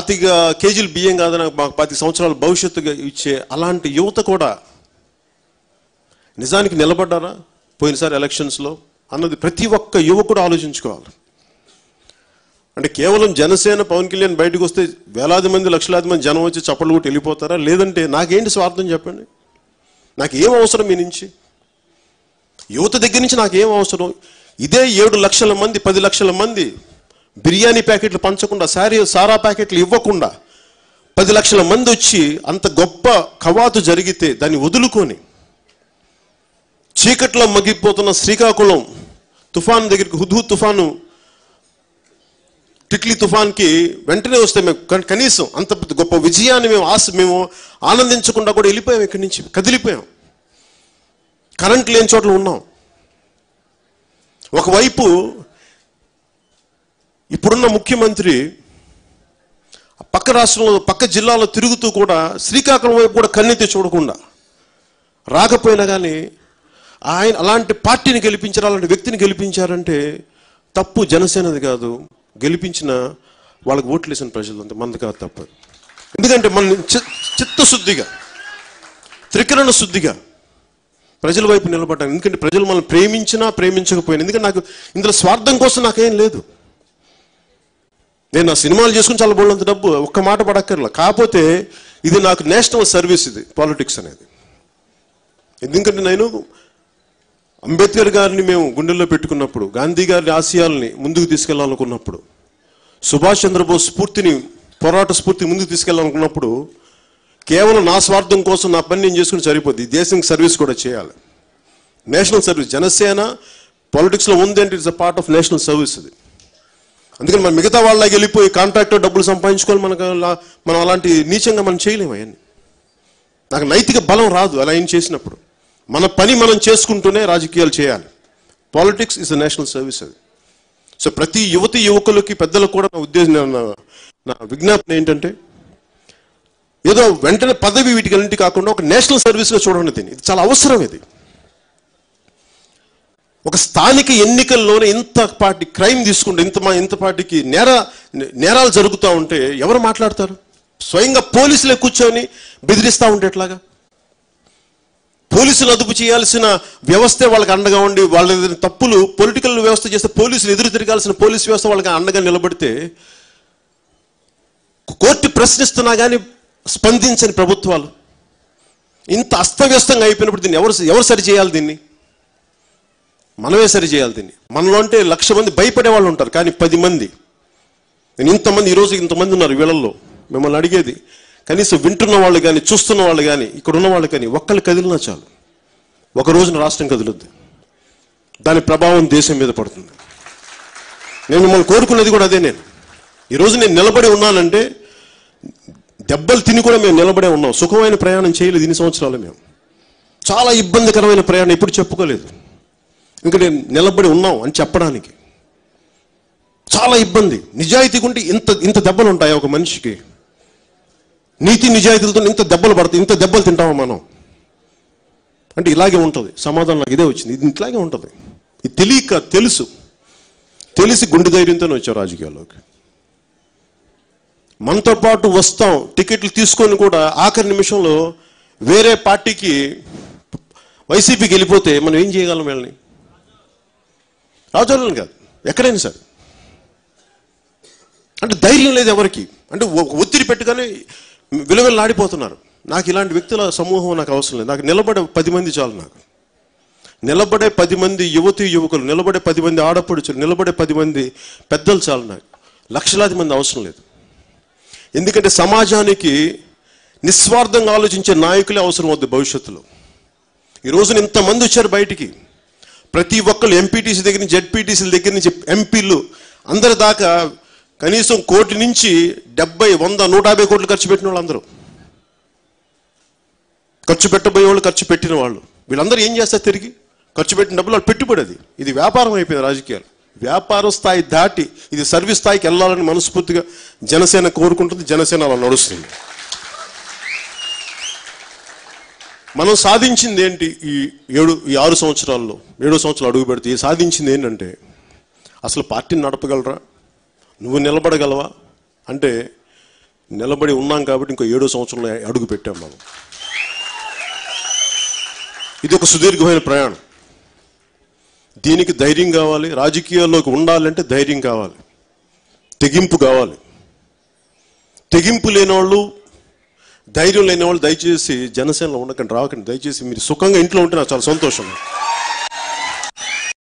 పాతిక కేజీలు బియ్యం కాదని మాకు పాతిక సంవత్సరాల భవిష్యత్తుగా ఇచ్చే అలాంటి యువత కూడా నిజానికి నిలబడ్డారా పోయినసారి ఎలక్షన్స్లో అన్నది ప్రతి ఒక్క యువకుడు ఆలోచించుకోవాలి అంటే కేవలం జనసేన పవన్ కళ్యాణ్ బయటకు వస్తే వేలాది మంది లక్షలాది మంది జనం వచ్చి చప్పట్లు కొట్టి వెళ్ళిపోతారా లేదంటే నాకేంటి స్వార్థం చెప్పండి నాకు ఏం అవసరం మీ నుంచి యువత దగ్గర నుంచి నాకు ఏం అవసరం ఇదే ఏడు లక్షల మంది పది లక్షల మంది బిర్యానీ ప్యాకెట్లు పంచకుండా సారీ సారా ప్యాకెట్లు ఇవ్వకుండా పది లక్షల మంది వచ్చి అంత గొప్ప కవాతు జరిగితే దాన్ని వదులుకొని చీకట్లో మగ్గిపోతున్న శ్రీకాకుళం తుఫాను దగ్గరికి హుద్హు తుఫాను టిట్లీ తుఫాన్కి వెంటనే వస్తే మేము కన్- కనీసం అంత పెద్ద గొప్ప విజయాన్ని మేము ఆశ మేము ఆనందించకుండా కూడా వెళ్ళిపోయాం ఇక్కడి నుంచి కదిలిపోయాం కరెంట్ లేని చోట్ల ఉన్నాం ఒకవైపు ఇప్పుడున్న ముఖ్యమంత్రి పక్క రాష్ట్రంలో పక్క జిల్లాలో తిరుగుతూ కూడా శ్రీకాకుళం వైపు కూడా కన్నెత్తి చూడకుండా రాకపోయినా కానీ ఆయన అలాంటి పార్టీని గెలిపించారు అలాంటి వ్యక్తిని గెలిపించారంటే తప్పు జనసేనది కాదు గెలిపించిన వాళ్ళకి ఓట్లు వేసిన ప్రజలు అంతే మంది కాదు తప్పు ఎందుకంటే మన చి- చిత్తశుద్ధిగా త్రికరణ శుద్ధిగా ప్రజల వైపు నిలబడ్డాను ఎందుకంటే ప్రజలు మనల్ని ప్రేమించినా ప్రేమించకపోయినా ఎందుకంటే నాకు ఇందులో స్వార్థం కోసం నాకేం లేదు నేను నా సినిమాలు చేసుకుని చాలా బోళ్ళంత డబ్బు ఒక్క మాట పడక్కర్లా కాకపోతే ఇది నాకు నేషనల్ సర్వీస్ ఇది పాలిటిక్స్ అనేది ఎందుకంటే నేను అంబేద్కర్ గారిని మేము గుండెల్లో పెట్టుకున్నప్పుడు గాంధీ గారి ఆశయాల్ని ముందుకు తీసుకెళ్లాలనుకున్నప్పుడు సుభాష్ చంద్రబోస్ స్ఫూర్తిని పోరాట స్ఫూర్తి ముందుకు తీసుకెళ్లాలనుకున్నప్పుడు కేవలం నా స్వార్థం కోసం నా పని నేను చేసుకుని సరిపోద్ది ఈ దేశానికి సర్వీస్ కూడా చేయాలి నేషనల్ సర్వీస్ జనసేన పాలిటిక్స్లో ఉంది అంటే it's a part of national service ఇది అందుకని మనం మిగతా వాళ్ళకి వెళ్ళిపోయి కాంట్రాక్టర్ డబ్బులు సంపాదించుకోవాలి మనకు అలా- మనం అలాంటి నీచంగా మనం చేయలేము అవన్నీ నాకు నైతిక బలం రాదు అలా ఏం చేసినప్పుడు మన పని మనం చేసుకుంటూనే రాజకీయాలు చేయాలి politics is a national service అది సో ప్రతి యువతి యువకులకి పెద్దలకు కూడా నా ఉద్దేశం నా నా విజ్ఞాపన ఏంటంటే ఏదో వెంటనే పదవి వీటికి కాకుండా ఒక నేషనల్ సర్వీస్గా చూడండి దీన్ని ఇది చాలా అవసరం ఇది ఒక స్థానిక ఎన్నికల్లోనే ఇంత పార్టీ క్రైమ్ తీసుకుంటే ఇంత మా ఇంత పార్టీకి నేర నేరాలు జరుగుతూ ఉంటే ఎవరు మాట్లాడతారు స్వయంగా పోలీసులే కూర్చొని బెదిరిస్తూ ఉంటే ఎట్లాగా పోలీసులు అదుపు చేయాల్సిన వ్యవస్థే వాళ్ళకి అండగా ఉండి వాళ్ళ ఏదైనా తప్పులు పొలిటికల్ వ్యవస్థ చేస్తే పోలీసులు ఎదురు తిరగాల్సిన పోలీస్ వ్యవస్థ వాళ్ళకి అండగా నిలబడితే కోర్టు ప్రశ్నిస్తున్నా కానీ స్పందించని ప్రభుత్వాలు ఇంత అస్తవ్యస్తంగా అయిపోయినప్పుడు దీన్ని ఎవరు ఎవరు సరి చేయాలి దీన్ని మనమే సరి చేయాలి దీన్ని మనలో అంటే లక్ష మంది భయపడే వాళ్ళు ఉంటారు కానీ పది మంది నేను ఇంతమంది ఈరోజు ఇంతమంది ఉన్నారు వీళ్ళల్లో మిమ్మల్ని అడిగేది కనీసం వింటున్న వాళ్ళు కానీ చూస్తున్న వాళ్ళు కానీ ఇక్కడ ఉన్న వాళ్ళు కానీ ఒక్కళ్ళు కదిలినా చాలు ఒక రోజున రాష్ట్రం కదులుద్ది దాని ప్రభావం దేశం మీద పడుతుంది నేను మిమ్మల్ని కోరుకున్నది కూడా అదే నేను ఈరోజు నేను నిలబడి ఉన్నానంటే దెబ్బలు తిని కూడా మేము నిలబడే ఉన్నాం సుఖమైన ప్రయాణం చేయలేదు ఇన్ని సంవత్సరాలు మేము చాలా ఇబ్బందికరమైన ప్రయాణం ఎప్పుడు చెప్పుకోలేదు ఇంకా నేను నిలబడి ఉన్నాం అని చెప్పడానికి చాలా ఇబ్బంది నిజాయితీగా ఉంటే ఇంత ఇంత దెబ్బలు ఉంటాయి ఒక మనిషికి నీతి నిజాయితీలతో ఇంత దెబ్బలు పడతాయి ఇంత దెబ్బలు తింటామా మనం అంటే ఇలాగే ఉంటుంది సమాధానం నాకు ఇదే వచ్చింది ఇది ఇట్లాగే ఉంటుంది ఇది తెలియక తెలుసు తెలిసి గుండె ధైర్యంతోనే వచ్చాం రాజకీయాల్లోకి మనతో పాటు వస్తాం టికెట్లు తీసుకొని కూడా ఆఖరి నిమిషంలో వేరే పార్టీకి వైసీపీకి వెళ్ళిపోతే మనం ఏం చేయగలం వీళ్ళని రాజోళ్ళని కాదు ఎక్కడైనా సరే అంటే ధైర్యం లేదు ఎవరికి అంటే ఒ- ఒత్తిడి పెట్టుకొని విలువెల్లాడిపోతున్నారు నాకు ఇలాంటి వ్యక్తుల సమూహం నాకు అవసరం లేదు నాకు నిలబడే పది మంది చాలు నాకు నిలబడే పది మంది యువతి యువకులు నిలబడే పది మంది ఆడపడుచులు నిలబడే పది మంది పెద్దలు చాలు నాకు లక్షలాది మంది అవసరం లేదు ఎందుకంటే సమాజానికి నిస్వార్థంగా ఆలోచించే నాయకులే అవసరం అవుద్ది భవిష్యత్తులో ఈ రోజున ఇంతమంది వచ్చారు బయటికి ప్రతి ఒక్కళ్ళు ఎంపీటీసీ దగ్గర నుంచి జెడ్పీటీసీల దగ్గర నుంచి ఎంపీలు అందరి దాకా కనీసం కోటి నుంచి డెబ్బై వంద నూట యాభై కోట్లు ఖర్చు పెట్టిన వాళ్ళు అందరూ ఖర్చు పెట్టబోయే వాళ్ళు ఖర్చు పెట్టిన వాళ్ళు వీళ్ళందరూ ఏం చేస్తారు తిరిగి ఖర్చు పెట్టిన డబ్బులు వాళ్ళు పెట్టుబడి అది ఇది వ్యాపారం అయిపోయింది రాజకీయాలు వ్యాపార స్థాయి దాటి ఇది సర్వీస్ స్థాయికి వెళ్ళాలని మనస్ఫూర్తిగా జనసేన కోరుకుంటుంది జనసేన అలా నడుస్తుంది మనం సాధించింది ఏంటి ఈ ఏడు ఈ ఆరు సంవత్సరాల్లో ఏడో సంవత్సరాలు అడుగు పెడితే సాధించింది ఏంటంటే అసలు పార్టీని నడపగలరా నువ్వు నిలబడగలవా అంటే నిలబడి ఉన్నాం కాబట్టి ఇంకో ఏడో సంవత్సరంలో అడుగు పెట్టాం మనం ఇది ఒక సుదీర్ఘమైన ప్రయాణం దీనికి ధైర్యం కావాలి రాజకీయాల్లోకి ఉండాలంటే ధైర్యం కావాలి తెగింపు కావాలి తెగింపు లేని వాళ్ళు ధైర్యం లేని వాళ్ళు దయచేసి జనసేనలో ఉండకండి రాకండి దయచేసి మీరు సుఖంగా ఇంట్లో ఉంటే నాకు చాలా సంతోషం